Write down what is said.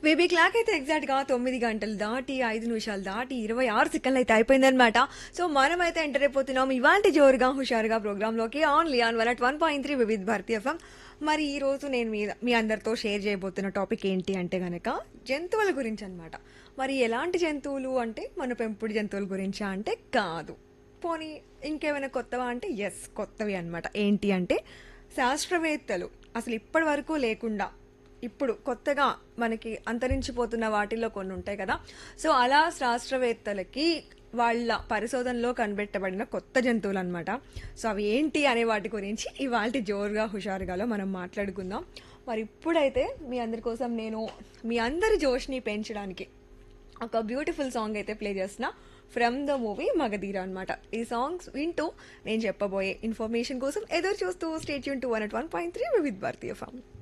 baby clock అయితే exact గా తొమ్మిది గంటలు దాటి ఐదు నిమిషాలు దాటి ఇరవై ఆరు సెకండ్లు అయితే అయిపోయిందనమాట సో మనమైతే ఎంటర్ అయిపోతున్నాం ఇవాంటి జోరుగా హుషారుగా ప్రోగ్రామ్ లోకి only on one at one point three Vividh Bharati FM మరి ఈ రోజు నేను మీ మీ అందరితో షేర్ చేయబోతున్న టాపిక్ ఏంటి అంటే గనక జంతువుల గురించి అన్నమాట మరి ఎలాంటి జంతువులు అంటే మన పెంపుడు జంతువుల గురించా అంటే కాదు పోనీ ఇంకేమైనా కొత్తవా అంటే ఎస్ కొత్తవి అన్నమాట ఏంటి అంటే శాస్త్రవేత్తలు అసలు ఇప్పటి వరకు లేకుండా ఇప్పుడు కొత్తగా మనకి అంతరించిపోతున్న వాటిల్లో కొన్ని ఉంటాయి కదా సో అలా శాస్త్రవేత్తలకి వాళ్ళ పరిశోధనలో కనిపెట్టబడిన కొత్త జంతువులు అనమాట సో అవి ఏంటి అనే వాటి గురించి ఇవాళ జోరుగా హుషారుగాలో మనం మాట్లాడుకుందాం మరి ఇప్పుడైతే మీ అందరి కోసం నేను మీ అందరి జోష్ని పెంచడానికి ఒక బ్యూటిఫుల్ సాంగ్ అయితే ప్లే చేస్తున్నా ఫ్రమ్ ద మూవీ మగధీర అనమాట ఈ సాంగ్స్ వింటూ నేను చెప్పబోయే ఇన్ఫర్మేషన్ కోసం ఎదురు చూస్తూ స్టేట్ యూన్ to one at one point three with Bharati form